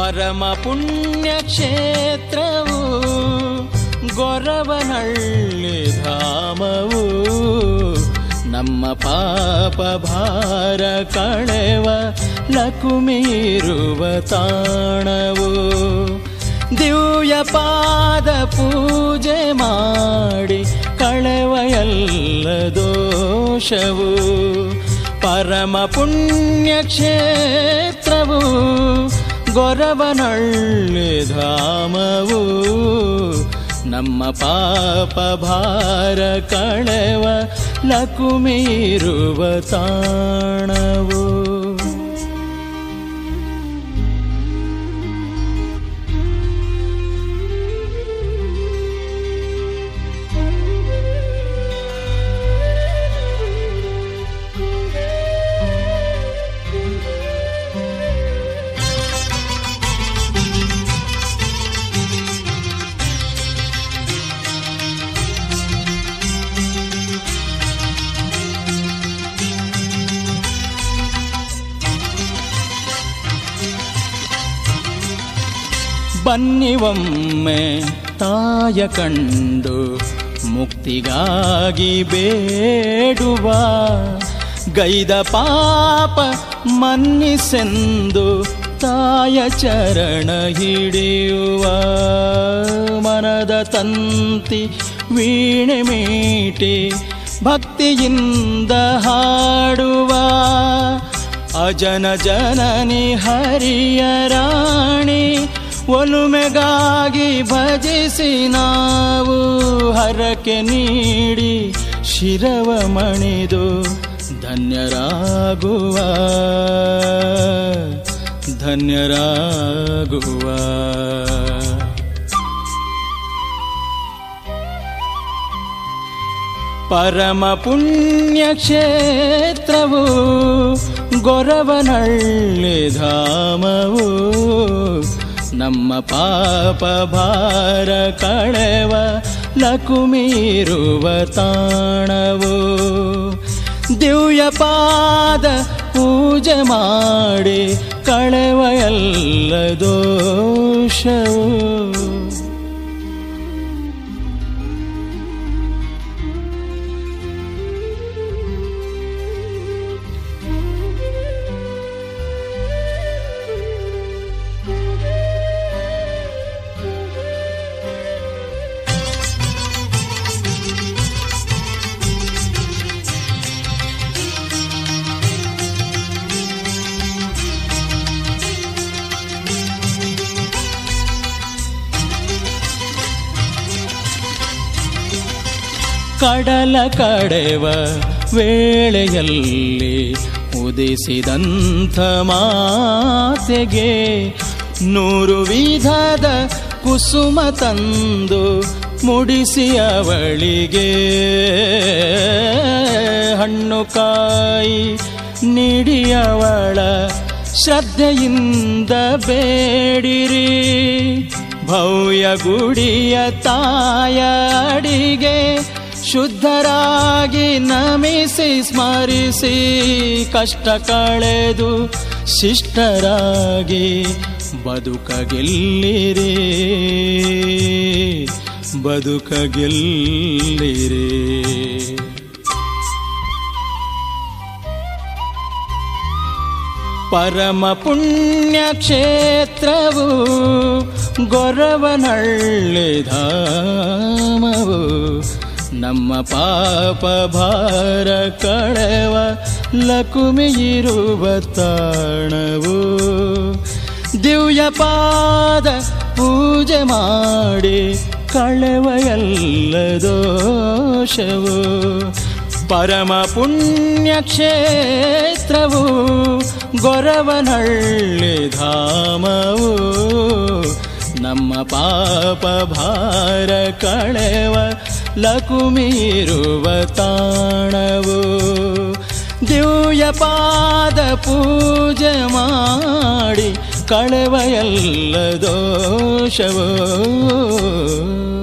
ಪರಮ ಪುಣ್ಯ ಕ್ಷೇತ್ರವು ಗೊರವನಳ್ಳಿ ಧಾಮವು ನಮ್ಮ ಪಾಪ ಭಾರ ಕಳೆವ ಲಕುಮೀರುವ ತಾಣವು ದಿವ್ಯ ಪಾದ ಪೂಜೆ ಮಾಡಿ ಕಳೆವ ಎಲ್ಲ ದೋಷವು ಪರಮ ಪುಣ್ಯ ಕ್ಷೇತ್ರವು ಗೊರವನಳ್ಳಿ ಧಾಮವು ನಮ್ಮ ಪಾಪ ಭಾರ ಕಳೆವ ಲಕುಮೀರುವ ತಾಣವು ಬನ್ನಿವೊಮ್ಮೆ ತಾಯ ಕಂಡು ಮುಕ್ತಿಗಾಗಿ ಬೇಡುವ ಗೈದ ಪಾಪ ಮನ್ನಿಸೆಂದು ತಾಯ ಚರಣ ಹಿಡಿಯುವ ಮನದ ತಂತಿ ವೀಣೆ ಮೀಟಿ ಭಕ್ತಿಯಿಂದ ಹಾಡುವ ಅಜನ ಜನನಿ ಹರಿಯ ರಾಣಿ ಒಲುಮೆಗಾಗಿ ಭಜಿಸಿ ನಾವು ಹರಕೆ ನೀಡಿ ಶಿರವ ಮಣಿದು ಧನ್ಯರಾಗುವ ಧನ್ಯರಾಗುವ ಪರಮ ಪುಣ್ಯ ಕ್ಷೇತ್ರವು ಗೊರವನಳ್ಳಿ ಧಾಮವು ನಮ್ಮ ಪಾಪ ಭಾರ ಕಳೆವ ಲಕುಮೀರುವ ತಾಣವು ದಿವ್ಯ ಪಾದ ಪೂಜೆ ಮಾಡಿ ಕಳೆವ ಎಲ್ಲ ದೋಷವು ಕಡಲ ಕಡೆವ ವೇಳೆಯಲ್ಲಿ ಉದಿಸಿದಂಥ ಮಾತೆಗೆ ನೂರು ವಿಧದ ಕುಸುಮ ತಂದು ಮುಡಿಸಿ ಅವಳಿಗೆ ಹಣ್ಣು ಕಾಯಿ ನೀಡಿ ಅವಳ ಶ್ರದ್ಧೆಯಿಂದ ಬೇಡಿರಿ ಭವ್ಯ ಗುಡಿಯ ತಾಯ ಅಡಿಗೆ ಶುದ್ಧರಾಗಿ ನಮಿಸಿ ಸ್ಮರಿಸಿ ಕಷ್ಟ ಕಳೆದು ಶಿಷ್ಟರಾಗಿ ಬದುಕಗೆಲ್ಲಿರಿ ಬದುಕಗೆಲ್ಲಿರಿ ಪರಮ ಪುಣ್ಯ ಕ್ಷೇತ್ರವು ಗೊರವನಳ್ಳಿ ಧಾಮವು ನಮ್ಮ ಪಾಪ ಭಾರ ಕಳೆವ ಲಕುಮಿಯಿರುವ ತಾಣವು ದಿವ್ಯ ಪಾದ ಪೂಜೆ ಮಾಡಿ ಕಳೆವ ಎಲ್ಲ ದೋಷವು ಪರಮ ಪುಣ್ಯ ಕ್ಷೇತ್ರವು ಗೊರವನಳ್ಳಿ ಧಾಮವು ನಮ್ಮ ಪಾಪ ಭಾರ ಕಳೆವ ಲಕುಮೀರುವ ತಾಣವು ದಿವ್ಯ ಪಾದ ಪೂಜೆ ಮಾಡಿ ಕಳೆವ ಎಲ್ಲ ದೋಷವು